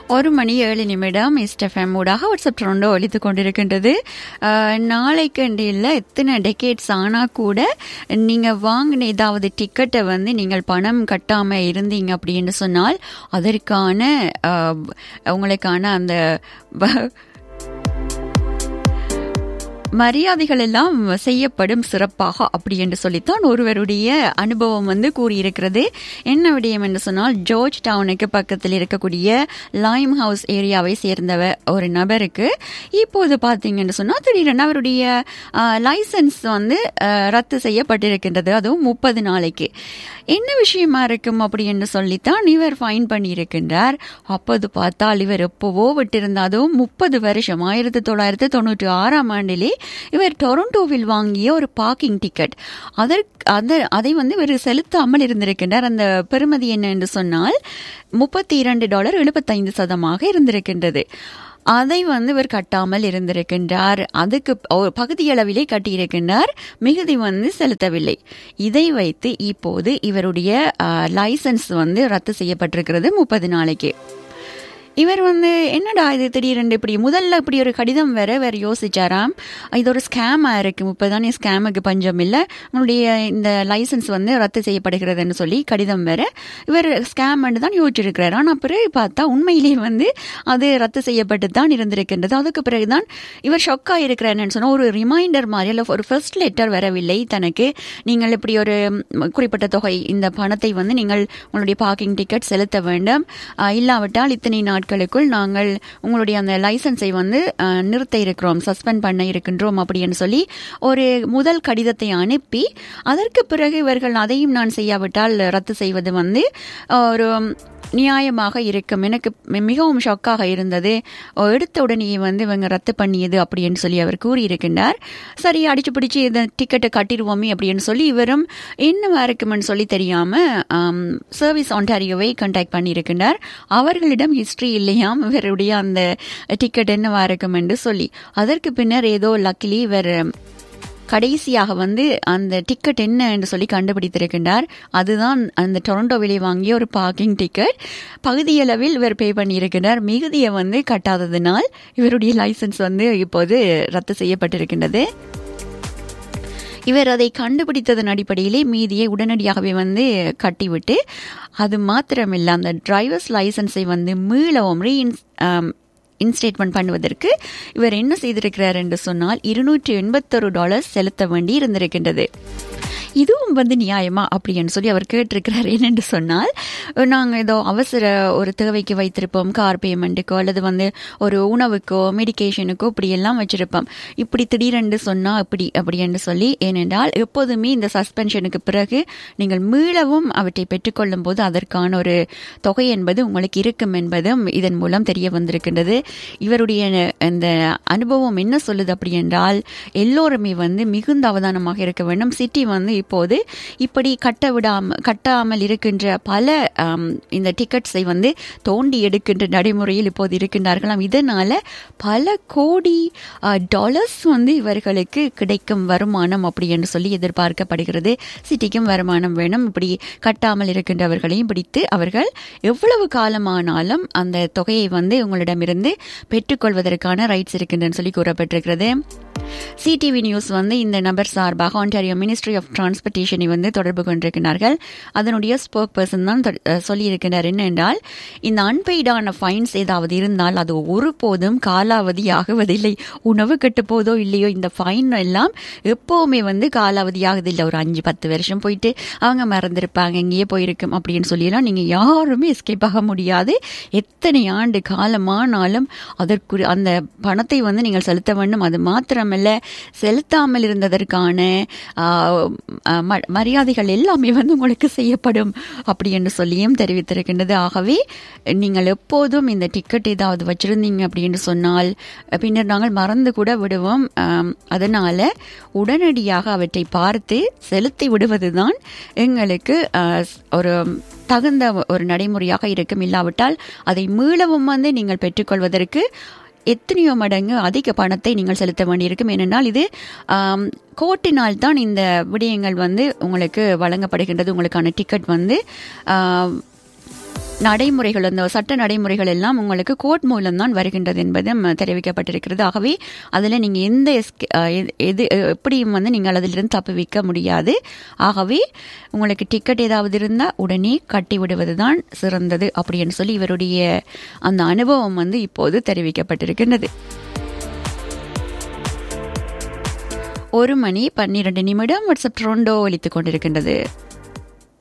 ஒரு மணி ஏழு நிமிடம் இஸ்டஃபேம் ஊடாக வாட்ஸ்அப் ட்ரெண்டோ ஒழித்து கொண்டிருக்கின்றது அஹ், நாளைக்கு இல்லை எத்தனை டெக்கேட்ஸ் ஆனால் கூட நீங்கள் வாங்கின ஏதாவது டிக்கெட்டை வந்து நீங்கள் பணம் கட்டாமல் இருந்தீங்க அப்படின்னு சொன்னால் அதற்கான அஹ், உங்களுக்கான அந்த வ- மரியாதைகள் எல்லாம் செய்யப்படும் சிறப்பாக அப்படி என்று சொல்லித்தான் ஒருவருடைய அனுபவம் வந்து கூறியிருக்கிறது என்ன விடயம் என்று சொன்னால் ஜார்ஜ் டவுனுக்கு பக்கத்தில் இருக்கக்கூடிய லைம் ஹவுஸ் ஏரியாவை சேர்ந்தவ ஒரு நபருக்கு இப்போது பார்த்தீங்கன்னு சொன்னால் திடீரென அவருடைய லைசன்ஸ் வந்து அஹ், ரத்து செய்யப்பட்டிருக்கின்றது அதுவும் முப்பது நாளைக்கு என்ன விஷயமா இருக்கும் அப்படி என்று சொல்லித்தான் இவர் ஃபைன் பண்ணியிருக்கின்றார் அப்போது பார்த்தால் இவர் எப்போவோ விட்டிருந்த அதுவும் முப்பது வருஷம் ஆயிரத்தி தொள்ளாயிரத்தி தொண்ணூற்றி ஆறாம் ஆண்டிலே இவர் டொரண்டோவில் வாங்கிய ஒரு பார்க்கிங் டிக்கெட் அதற்கு அதை அதை வந்து இவர் செலுத்தாமல் இருந்திருக்கின்றார் அந்த பெறுமதி என்ன என்று சொன்னால் முப்பத்தி இரண்டு டாலர் எழுபத்தைந்து சதமாக இருந்திருக்கின்றது அதை வந்து இவர் கட்டாமல் இருந்திருக்கின்றார் அதுக்கு ஒரு பகுதியளவிலே கட்டியிருக்கின்றார் மிகுதி வந்து செலுத்தவில்லை இதை வைத்து இப்போது இவருடைய லைசன்ஸ் வந்து ரத்து செய்யப்பட்டிருக்கிறது முப்பது நாளைக்கு இவர் வந்து என்னடா இது திடீரென்று இப்படி முதல்ல இப்படி ஒரு கடிதம் வேற வேற யோசிச்சாராம் இது ஒரு ஸ்கேமாக இருக்கு முப்பதானே ஸ்கேமுக்கு பஞ்சம் இல்லை உங்களுடைய இந்த லைசன்ஸ் வந்து ரத்து செய்யப்படுகிறதுன்னு சொல்லி கடிதம் வேற இவர் ஸ்கேம் தான் யோசிச்சிருக்கிறார் ஆனால் பிறகு பார்த்தா உண்மையிலேயே வந்து அது ரத்து செய்யப்பட்டு தான் இருந்திருக்கின்றது அதுக்கு பிறகுதான் இவர் ஷொக்காக இருக்கிறாருன்னு சொன்னால் ஒரு ரிமைண்டர் மாதிரி இல்லை ஒரு ஃபர்ஸ்ட் லெட்டர் வரவில்லை தனக்கு நீங்கள் இப்படி ஒரு ம், குறிப்பிட்ட தொகை இந்த பணத்தை வந்து நீங்கள் உங்களுடைய பார்க்கிங் டிக்கெட் செலுத்த வேண்டும் அஹ், இல்லாவிட்டால் இத்தனை நாட்களுக்குள் நாங்கள் உங்களுடைய அந்த லைசன்ஸை வந்து அஹ், நிறுத்த இருக்கிறோம் சஸ்பெண்ட் பண்ண இருக்கின்றோம் அப்படின்னு சொல்லி ஒரு முதல் கடிதத்தை அனுப்பி அதற்கு பிறகு இவர்கள் அதையும் நான் செய்யாவிட்டால் ரத்து செய்வது வந்து ஒரு நியாயமாக இருக்கும் எனக்கு மி- மிகவும் ஷாக்காக இருந்தது எடுத்த உடனே வந்து இவங்க ரத்து பண்ணியது அப்படின்னு சொல்லி அவர் கூறியிருக்கின்றார் சரி அடிச்சு பிடிச்சி இந்த டிக்கெட்டை கட்டிடுவோமே அப்படின்னு சொல்லி இவரும் என்னவா இருக்குமென்னு சொல்லி தெரியாம சர்வீஸ் ஆண்டாரியோவை கான்டாக்ட் பண்ணியிருக்கின்றார் அவர்களிடம் ஹிஸ்டரி இல்லையாம் இவருடைய அந்த டிக்கெட் என்னவா இருக்கும் என்று சொல்லி அதற்கு பின்னர் ஏதோ லக்கிலி இவர் கடைசியாக வந்து அந்த டிக்கெட் என்ன என்று சொல்லி கண்டுபிடித்திருக்கின்றார் அதுதான் அந்த டொரண்டோவிலே வாங்கிய ஒரு பார்க்கிங் டிக்கெட் பகுதியளவில் இவர் பே பண்ணியிருக்கின்றார் மிகுதியை வந்து கட்டாததினால் இவருடைய லைசன்ஸ் வந்து இப்போது ரத்து செய்யப்பட்டிருக்கின்றது இவர் அதை கண்டுபிடித்ததன் அடிப்படையிலே மீதியை உடனடியாகவே வந்து கட்டிவிட்டு அது மாத்திரமில்லை அந்த டிரைவர்ஸ் லைசன்ஸை வந்து மீளவும் ரீஇன்ஸ் இன்ஸ்டேட்மெண்ட் பண்ணுவதற்கு இவர் என்ன செய்திருக்கிறார் என்று சொன்னால் இருநூற்றி எண்பத்தொரு டாலர் செலுத்த வேண்டி இருந்திருக்கின்றது இதுவும் வந்து நியாயமா அப்படின்னு சொல்லி அவர் கேட்டிருக்கிறார் என்னென்று சொன்னால் நாங்கள் ஏதோ அவசர ஒரு தேவைக்கு வைத்திருப்போம் கார் பேமெண்ட்டுக்கோ அல்லது வந்து ஒரு உணவுக்கோ மெடிகேஷனுக்கோ இப்படி எல்லாம் வச்சிருப்போம் இப்படி திடீரென்று சொன்னால் இப்படி அப்படி என்று சொல்லி ஏனென்றால் எப்போதுமே இந்த சஸ்பென்ஷனுக்கு பிறகு நீங்கள் மீளவும் அவற்றை பெற்றுக்கொள்ளும் போது அதற்கான ஒரு தொகை என்பது உங்களுக்கு இருக்கும் என்பதும் இதன் மூலம் தெரிய வந்திருக்கின்றது இவருடைய இந்த அனுபவம் என்ன சொல்லுது அப்படி என்றால் எல்லோருமே வந்து மிகுந்த அவதானமாக இருக்க வேண்டும் சிட்டி வந்து இப்போது இப்படி கட்ட விடாம கட்டாமல் இருக்கின்ற பல ஆம், இந்த டிக்கெட்ஸை வந்து தோண்டி எடுக்கின்ற நடைமுறையில் இப்போது இருக்கின்றார்களாம் இதனால பல கோடி டாலர்ஸ் வந்து இவர்களுக்கு கிடைக்கும் வருமானம் அப்படி என்று சொல்லி எதிர்பார்க்கப்படுகிறது சிட்டிக்கும் வருமானம் வேணும் இப்படி கட்டாமல் இருக்கின்றவர்களையும் பிடித்து அவர்கள் எவ்வளவு காலமானாலும் அந்த தொகையை வந்து உங்களிடமிருந்து பெற்றுக்கொள்வதற்கான ரைட்ஸ் இருக்கின்றன்னு சொல்லி கூறப்பட்டிருக்கிறது சிடிவி நியூஸ் வந்து இந்த நபர் சார்பாக ஆன்டாரியோ மினிஸ்ட்ரி ஆஃப் டிரான்ஸ்போர்ட்டேஷனை வந்து தொடர்பு கொண்டிருக்கிறார்கள் அதனுடைய ஸ்போக் பர்சன் தான் தொ- அஹ் சொல்லியிருக்கிறார் என்னென்றால் இந்த அன்பெய்டான ஃபைன்ஸ் ஏதாவது இருந்தால் அது ஒருபோதும் காலாவதி ஆகுவதில்லை உணவு கெட்டு போதோ இல்லையோ இந்த ஃபைன் எல்லாம் எப்போவுமே வந்து காலாவதி ஆகுதில்லை ஒரு அஞ்சு பத்து வருஷம் போயிட்டு அவங்க மறந்திருப்பாங்க எங்கேயே போயிருக்கும் அப்படின்னு சொல்லியெல்லாம் நீங்கள் யாருமே எஸ்கேப் ஆக முடியாது எத்தனை ஆண்டு காலமானாலும் அதற்கு அந்த பணத்தை வந்து நீங்கள் செலுத்த வேண்டும் அது மாத்திரமல்ல செலுத்தாமல் இருந்ததற்கான ஆ, ஆ, ம- மரியாதைகள் எல்லாமே வந்து உங்களுக்கு செய்யப்படும் அப்படி என்று சொல்லியும் தெரிவித்திருக்கின்றது ஆகவே நீங்கள் எப்போதும் இந்த டிக்கெட் ஏதாவது வச்சிருந்தீங்க அப்படின்னு சொன்னால் பின்னர் நாங்கள் மறந்து கூட விடுவோம் ஆம், அதனால உடனடியாக அவற்றை பார்த்து செலுத்தி விடுவதுதான் எங்களுக்கு ஆ, ஒரு தகுந்த ஒரு நடைமுறையாக இருக்கும் இல்லாவிட்டால் அதை மீளவும் வந்து நீங்கள் பெற்றுக்கொள்வதற்கு எத்தனையோ மடங்கு அதிக பணத்தை நீங்கள் செலுத்த வேண்டியிருக்கும் ஏனென்றால் இது ஆம், கோர்ட்டினால் தான் இந்த விடயங்கள் வந்து உங்களுக்கு வழங்கப்படுகின்றது உங்களுக்கான டிக்கெட் வந்து ஆம், நடைமுறைகள் அந்த சட்ட நடைமுறைகள் எல்லாம் உங்களுக்கு கோர்ட் மூலம்தான் வருகின்றது என்பதும் தெரிவிக்கப்பட்டிருக்கிறது ஆகவே அதில் நீங்கள் எந்த esca- அஹ் எது- எது எப்படியும் வந்து நீங்கள் அதிலிருந்து தப்புவிக்க முடியாது ஆகவே உங்களுக்கு டிக்கெட் ஏதாவது இருந்தால் உடனே கட்டி விடுவது தான் சிறந்தது அப்படின்னு சொல்லி இவருடைய அந்த அனுபவம் வந்து இப்போது தெரிவிக்கப்பட்டிருக்கின்றது ஒரு மணி பன்னிரண்டு நிமிடம் வாட்ஸ்அப் ட்ரோண்டோ ஒலித்துக் கொண்டிருக்கின்றது